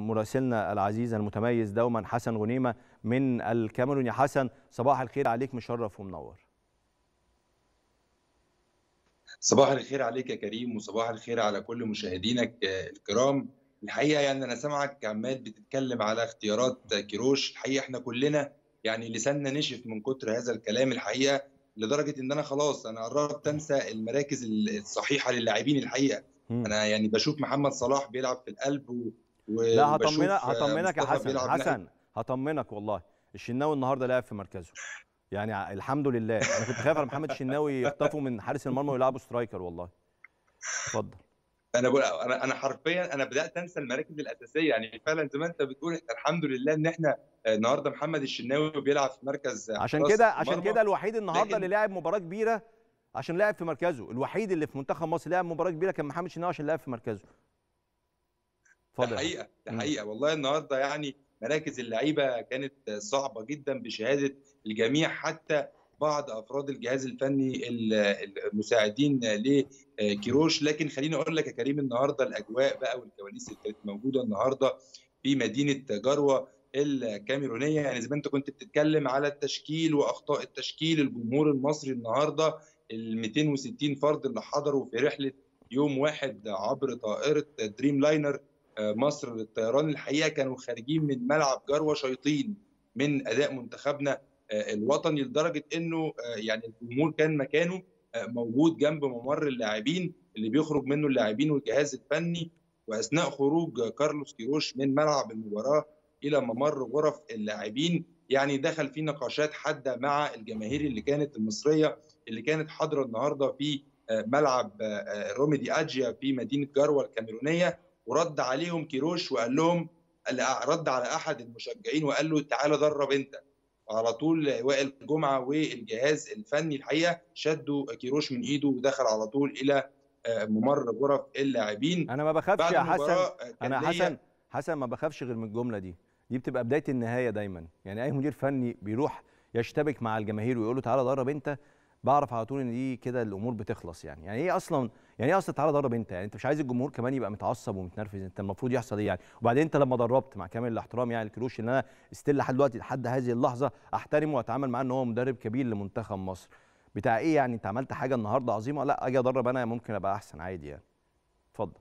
مراسلنا العزيز المتميز دوما حسن غنيمه من الكاميرون يا حسن صباح الخير عليك مشرف ومنور صباح الخير عليك يا كريم وصباح الخير على كل مشاهدينك الكرام الحقيقه يعني انا سامعك عمال بتتكلم على اختيارات كيروش الحقيقه احنا كلنا يعني لساننا نشف من كتر هذا الكلام الحقيقه لدرجه ان انا خلاص انا قربت انسى المراكز الصحيحه للاعبين الحقيقه م. انا يعني بشوف محمد صلاح بيلعب في القلب و... لا هطمنك هطمنك يا حسن حسن هطمنك والله الشناوي النهارده لعب في مركزه يعني الحمد لله انا كنت خايف على محمد الشناوي يخطفوا من حارس المرمى ويلعبوا سترايكر والله اتفضل انا بقول انا انا حرفيا انا بدات انسى المراكز الاساسيه يعني فعلا زي ما انت بتقول الحمد لله ان احنا النهارده محمد الشناوي بيلعب في مركز عشان كده عشان كده الوحيد النهارده لكن... اللي لعب مباراه كبيره عشان لعب في مركزه الوحيد اللي في منتخب مصر لعب مباراه كبيره كان محمد الشناوي عشان لعب في مركزه اتفضل ده حقيقه ده حقيقه والله النهارده يعني مراكز اللعيبه كانت صعبه جدا بشهاده الجميع حتى بعض افراد الجهاز الفني المساعدين لكيروش لكن خليني اقول لك يا كريم النهارده الاجواء بقى والكواليس اللي كانت موجوده النهارده في مدينه جروه الكاميرونيه يعني زي ما انت كنت بتتكلم على التشكيل واخطاء التشكيل الجمهور المصري النهارده ال 260 فرد اللي حضروا في رحله يوم واحد عبر طائره دريم لاينر مصر للطيران الحقيقه كانوا خارجين من ملعب جروه شيطين من اداء منتخبنا الوطني لدرجه انه يعني الجمهور كان مكانه موجود جنب ممر اللاعبين اللي بيخرج منه اللاعبين والجهاز الفني واثناء خروج كارلوس كيروش من ملعب المباراه الى ممر غرف اللاعبين يعني دخل في نقاشات حاده مع الجماهير اللي كانت المصريه اللي كانت حاضره النهارده في ملعب روميدي اجيا في مدينه جروه الكاميرونيه ورد عليهم كيروش وقال لهم رد على احد المشجعين وقال له تعالى درب انت على طول وائل جمعه والجهاز الفني الحقيقه شدوا كيروش من ايده ودخل على طول الى ممر غرف اللاعبين انا ما بخافش يا حسن انا حسن حسن ما بخافش غير من الجمله دي دي بتبقى بدايه النهايه دايما يعني اي مدير فني بيروح يشتبك مع الجماهير ويقول له تعالى درب انت بعرف على طول ان دي كده الامور بتخلص يعني يعني ايه اصلا يعني ايه اصلا تعالى درب انت يعني انت مش عايز الجمهور كمان يبقى متعصب ومتنرفز انت المفروض يحصل ايه يعني وبعدين انت لما دربت مع كامل الاحترام يعني الكروش ان انا استيل لحد دلوقتي لحد هذه اللحظه احترمه واتعامل معاه ان هو مدرب كبير لمنتخب مصر بتاع ايه يعني انت عملت حاجه النهارده عظيمه لا اجي ادرب انا ممكن ابقى احسن عادي يعني اتفضل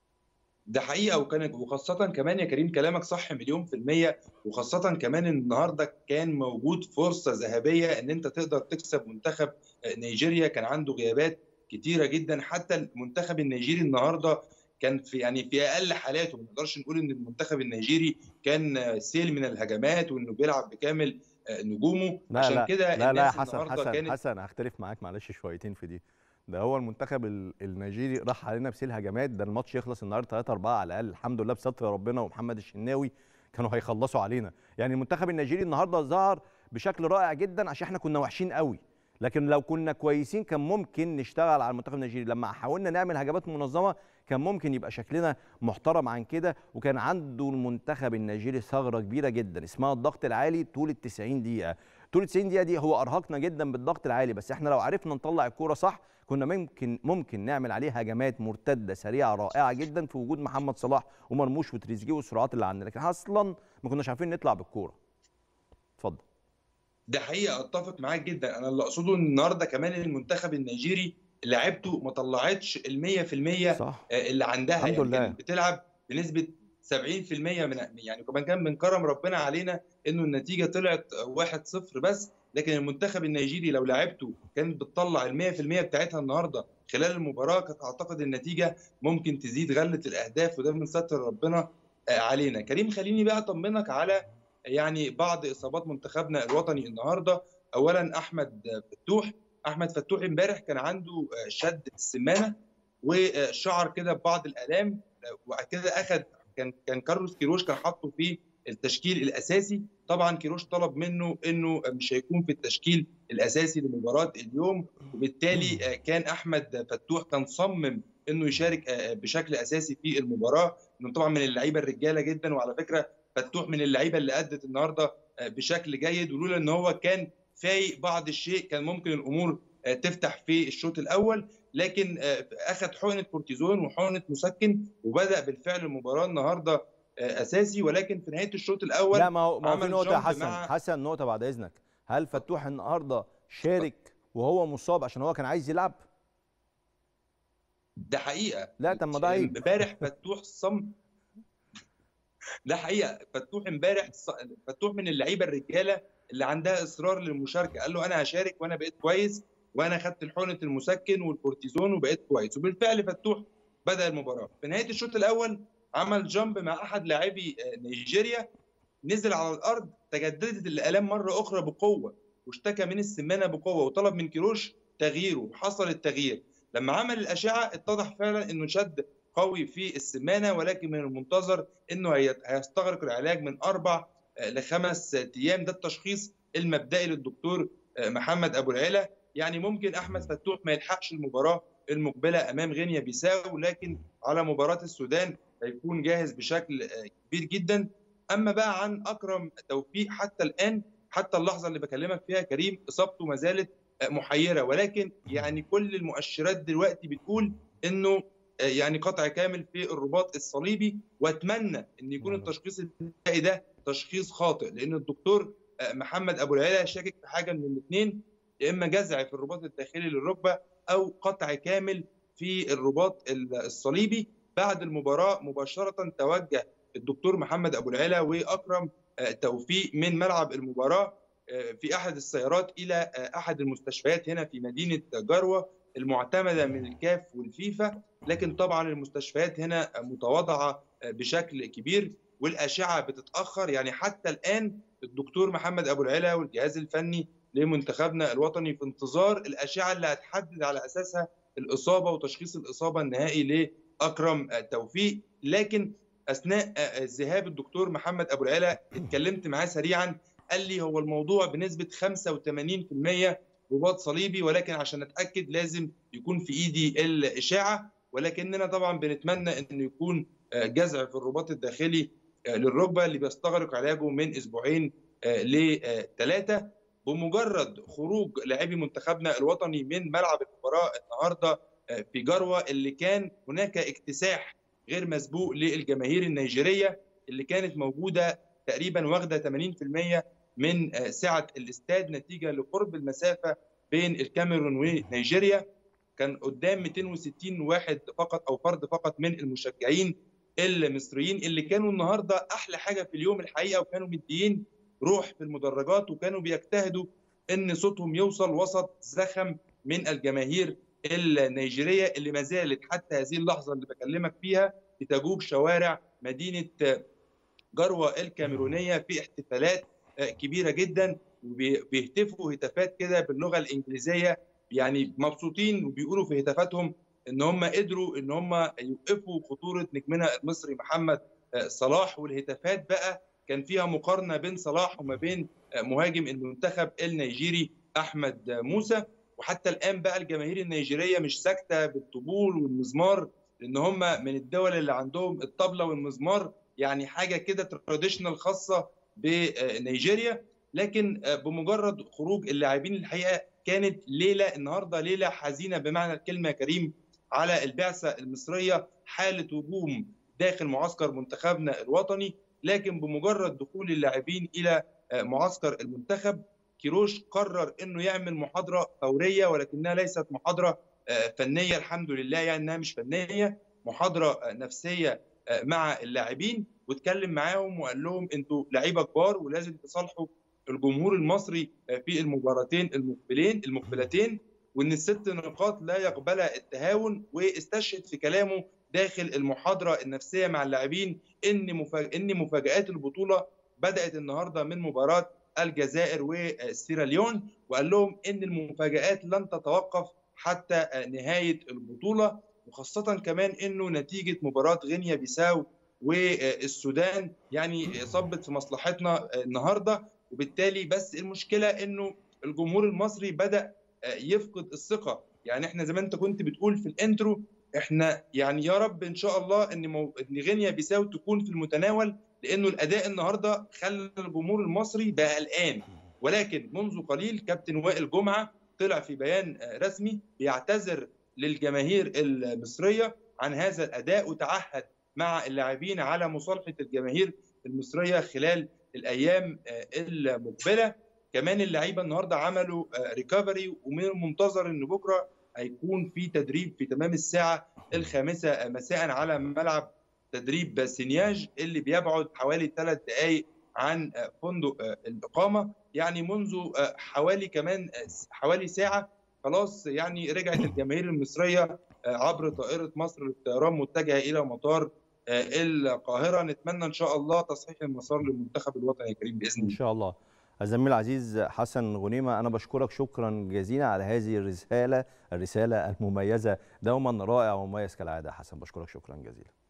ده حقيقه وكان وخاصه كمان يا كريم كلامك صح مليون في الميه وخاصه كمان النهارده كان موجود فرصه ذهبيه ان انت تقدر تكسب منتخب نيجيريا كان عنده غيابات كتيره جدا حتى المنتخب النيجيري النهارده كان في يعني في اقل حالاته ما نقدرش نقول ان المنتخب النيجيري كان سيل من الهجمات وانه بيلعب بكامل نجومه لا عشان لا كده لا لا حسن حسن كانت حسن هختلف معاك معلش شويتين في دي ده هو المنتخب النيجيري راح علينا بسيل هجمات ده الماتش يخلص النهارده 3 4 على الاقل الحمد لله بستر ربنا ومحمد الشناوي كانوا هيخلصوا علينا يعني المنتخب النيجيري النهارده ظهر بشكل رائع جدا عشان احنا كنا وحشين قوي لكن لو كنا كويسين كان ممكن نشتغل على المنتخب النيجيري لما حاولنا نعمل هجمات منظمه كان ممكن يبقى شكلنا محترم عن كده وكان عنده المنتخب النيجيري ثغره كبيره جدا اسمها الضغط العالي طول ال 90 دقيقه طول ال 90 دقيقه دي هو ارهقنا جدا بالضغط العالي بس احنا لو عرفنا نطلع الكوره صح كنا ممكن ممكن نعمل عليه هجمات مرتده سريعه رائعه جدا في وجود محمد صلاح ومرموش وتريزيجيه والسرعات اللي عندنا لكن اصلا ما كناش عارفين نطلع بالكوره اتفضل ده حقيقه اتفق معاك جدا انا اللي اقصده ان النهارده كمان المنتخب النيجيري لعبته ما طلعتش ال 100% صح. اللي عندها الحمد يعني لله. كانت بتلعب بنسبه 70% من يعني كمان كان من كرم ربنا علينا انه النتيجه طلعت 1-0 بس لكن المنتخب النيجيري لو لعبته كانت بتطلع ال 100% بتاعتها النهارده خلال المباراه كانت اعتقد النتيجه ممكن تزيد غله الاهداف وده من ستر ربنا علينا كريم خليني بقى اطمنك على يعني بعض اصابات منتخبنا الوطني النهارده اولا احمد فتوح احمد فتوح امبارح كان عنده شد السمانه وشعر كده ببعض الالام وبعد كده اخذ كان كان كارلوس كيروش كان حاطه في التشكيل الاساسي طبعا كيروش طلب منه انه مش هيكون في التشكيل الاساسي لمباراه اليوم وبالتالي كان احمد فتوح كان صمم انه يشارك بشكل اساسي في المباراه انه طبعا من اللعيبه الرجاله جدا وعلى فكره فتوح من اللعيبه اللي ادت النهارده بشكل جيد ولولا ان هو كان فايق بعض الشيء كان ممكن الامور تفتح في الشوط الاول لكن اخذ حقنه كورتيزون وحقنه مسكن وبدا بالفعل المباراه النهارده اساسي ولكن في نهايه الشوط الاول لا ما هو ما هو في نقطه يا حسن مع... حسن نقطه بعد اذنك هل فتوح النهارده شارك وهو مصاب عشان هو كان عايز يلعب ده حقيقه لا طب ما ده عيب امبارح فتوح صم ده حقيقه فتوح امبارح فتوح من اللعيبه الرجاله اللي عندها اصرار للمشاركه قال له انا هشارك وانا بقيت كويس وانا خدت الحقنه المسكن والكورتيزون وبقيت كويس وبالفعل فتوح بدا المباراه في نهايه الشوط الاول عمل جامب مع احد لاعبي نيجيريا نزل على الارض تجددت الالام مره اخرى بقوه واشتكى من السمانه بقوه وطلب من كيروش تغييره وحصل التغيير لما عمل الاشعه اتضح فعلا انه شد قوي في السمانه ولكن من المنتظر انه هيستغرق العلاج من اربع لخمس ايام ده التشخيص المبدئي للدكتور محمد ابو العلا يعني ممكن احمد فتوح ما يلحقش المباراه المقبله امام غينيا بيساو لكن على مباراه السودان هيكون جاهز بشكل كبير جدا اما بقى عن اكرم توفيق حتى الان حتى اللحظه اللي بكلمك فيها كريم اصابته ما زالت محيره ولكن يعني كل المؤشرات دلوقتي بتقول انه يعني قطع كامل في الرباط الصليبي واتمنى ان يكون التشخيص النهائي ده تشخيص خاطئ لان الدكتور محمد ابو العلا شاكك في حاجه من الاثنين يا اما جزع في الرباط الداخلي للركبه او قطع كامل في الرباط الصليبي بعد المباراه مباشره توجه الدكتور محمد ابو العلا واكرم توفيق من ملعب المباراه في احد السيارات الى احد المستشفيات هنا في مدينه جروه المعتمده من الكاف والفيفا لكن طبعا المستشفيات هنا متواضعه بشكل كبير والاشعه بتتاخر يعني حتى الان الدكتور محمد ابو العلا والجهاز الفني لمنتخبنا الوطني في انتظار الاشعه اللي هتحدد على اساسها الاصابه وتشخيص الاصابه النهائي لاكرم توفيق لكن اثناء ذهاب الدكتور محمد ابو العلا اتكلمت معاه سريعا قال لي هو الموضوع بنسبه 85% رباط صليبي ولكن عشان اتاكد لازم يكون في ايدي الاشاعه ولكننا طبعا بنتمنى انه يكون جزع في الرباط الداخلي للركبه اللي بيستغرق علاجه من اسبوعين لثلاثه بمجرد خروج لاعبي منتخبنا الوطني من ملعب المباراه النهارده في جروه اللي كان هناك اكتساح غير مسبوق للجماهير النيجيريه اللي كانت موجوده تقريبا واخده 80% من سعه الاستاد نتيجه لقرب المسافه بين الكاميرون ونيجيريا كان قدام 260 واحد فقط او فرد فقط من المشجعين المصريين اللي كانوا النهارده احلى حاجه في اليوم الحقيقه وكانوا مديين روح في المدرجات وكانوا بيجتهدوا ان صوتهم يوصل وسط زخم من الجماهير النيجيريه اللي ما زالت حتى هذه اللحظه اللي بكلمك فيها بتجوب شوارع مدينه جروه الكاميرونيه في احتفالات كبيره جدا وبيهتفوا هتافات كده باللغه الانجليزيه يعني مبسوطين وبيقولوا في هتافاتهم ان هم قدروا ان هم يوقفوا خطوره نجمنا المصري محمد صلاح والهتافات بقى كان فيها مقارنه بين صلاح وما بين مهاجم المنتخب النيجيري احمد موسى وحتى الان بقى الجماهير النيجيريه مش ساكته بالطبول والمزمار لان هم من الدول اللي عندهم الطبله والمزمار يعني حاجه كده تراديشنال خاصه بنيجيريا لكن بمجرد خروج اللاعبين الحقيقه كانت ليله النهارده ليله حزينه بمعنى الكلمه يا كريم على البعثه المصريه حاله هجوم داخل معسكر منتخبنا الوطني لكن بمجرد دخول اللاعبين الى معسكر المنتخب كيروش قرر انه يعمل محاضره فوريه ولكنها ليست محاضره فنيه الحمد لله يعني انها مش فنيه محاضره نفسيه مع اللاعبين واتكلم معاهم وقال لهم انتوا لعيبه كبار ولازم تصالحوا الجمهور المصري في المباراتين المقبلين المقبلتين وان الست نقاط لا يقبلها التهاون واستشهد في كلامه داخل المحاضره النفسيه مع اللاعبين ان مفاج... ان مفاجات البطوله بدات النهارده من مباراه الجزائر وسيراليون وقال لهم ان المفاجات لن تتوقف حتى نهايه البطوله وخاصه كمان انه نتيجه مباراه غينيا بيساو والسودان يعني صبت في مصلحتنا النهارده وبالتالي بس المشكله انه الجمهور المصري بدا يفقد الثقه يعني احنا زي ما انت كنت بتقول في الانترو احنا يعني يا رب ان شاء الله ان مو... ان غينيا بيساو تكون في المتناول لانه الاداء النهارده خلى الجمهور المصري بقى قلقان ولكن منذ قليل كابتن وائل جمعه طلع في بيان رسمي بيعتذر للجماهير المصريه عن هذا الاداء وتعهد مع اللاعبين على مصالحه الجماهير المصريه خلال الايام المقبله كمان اللعيبه النهارده عملوا ريكفري ومن المنتظر ان بكره هيكون في تدريب في تمام الساعه الخامسه مساء على ملعب تدريب سينياج اللي بيبعد حوالي ثلاث دقائق عن فندق الاقامه يعني منذ حوالي كمان حوالي ساعه خلاص يعني رجعت الجماهير المصريه عبر طائره مصر للطيران متجهه الى مطار القاهره نتمنى ان شاء الله تصحيح المسار للمنتخب الوطني الكريم باذن الله ان شاء الله الزميل العزيز حسن غنيمه انا بشكرك شكرا جزيلا على هذه الرساله الرساله المميزه دوما رائع ومميز كالعاده حسن بشكرك شكرا جزيلا